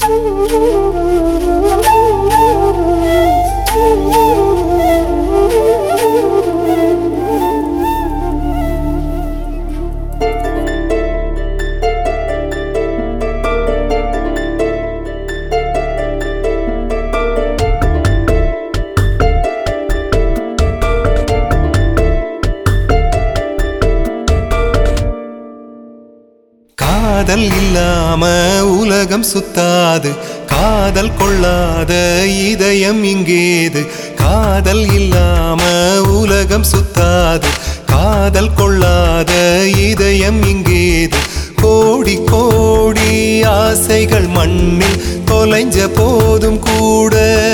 காதல் இல்லாம உலகம் சுத்தாது காதல் கொள்ளாத இதயம் இங்கேது காதல் இல்லாம உலகம் சுத்தாது காதல் கொள்ளாத இதயம் இங்கேது கோடி கோடி ஆசைகள் மண்ணில் தொலைஞ்ச போதும் கூட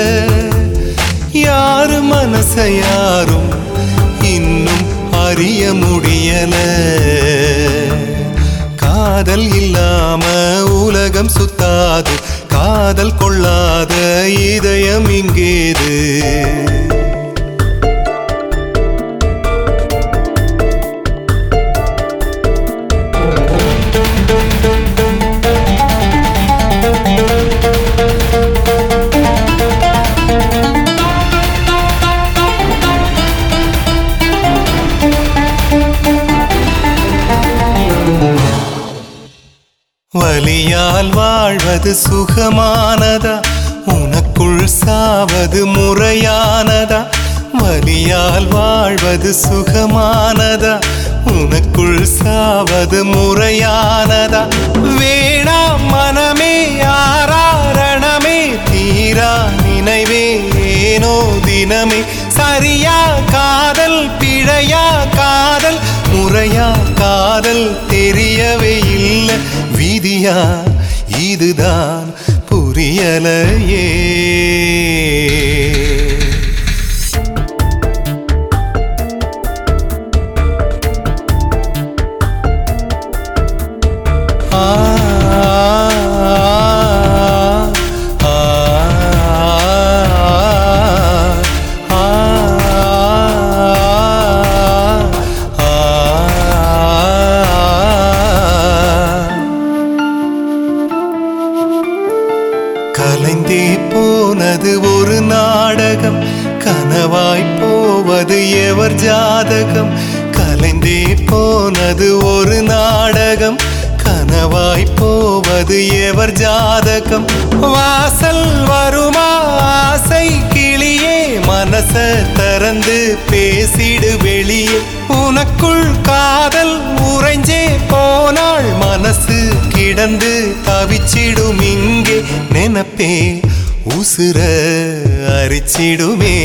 யாரு மனச யாரும் இன்னும் அறிய முடியல காதல் இல்லாம உலகம் சுத்தாது காதல் கொள்ளாத இதயம் இங்கேது வலியால் வாழ்வது சுகமானதா உனக்குள் சாவது முறையானதா வலியால் வாழ்வது சுகமானதா உனக்குள் சாவது முறையானதா வேணாம் மனமே ஆராரணமே தீரா நினைவே ஏனோ தினமே சரியா காதல் பிழையா காதல் முறையா காதல் தெரியவே இல்லை விதியா இதுதான் புரியலையே ஆ ஆ கலைந்தே போனது ஒரு நாடகம் கனவாய் போவது எவர் ஜாதகம் கலைந்தே போனது ஒரு நாடகம் கனவாய் போவது எவர் ஜாதகம் வாசல் வருமா ஆசை கிளியே மனச திறந்து பேசிடு வெளியே உனக்குள் காதல் உறைஞ்சே போனாள் மனசு கிடந்து தவிச்சிடும் இங்கே நினப்பே உசுர அரிச்சிடுமே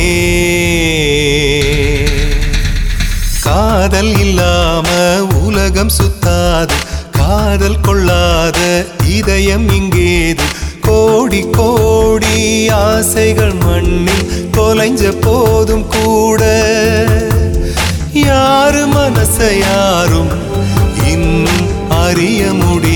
காதல் இல்லாம உலகம் சுத்தாது காதல் கொள்ளாத இதயம் இங்கேது கோடி கோடி ஆசைகள் மண்ணில் தொலைஞ்ச போதும் கூட யாரு மனச யாரும் இன்னும் அறிய முடியும்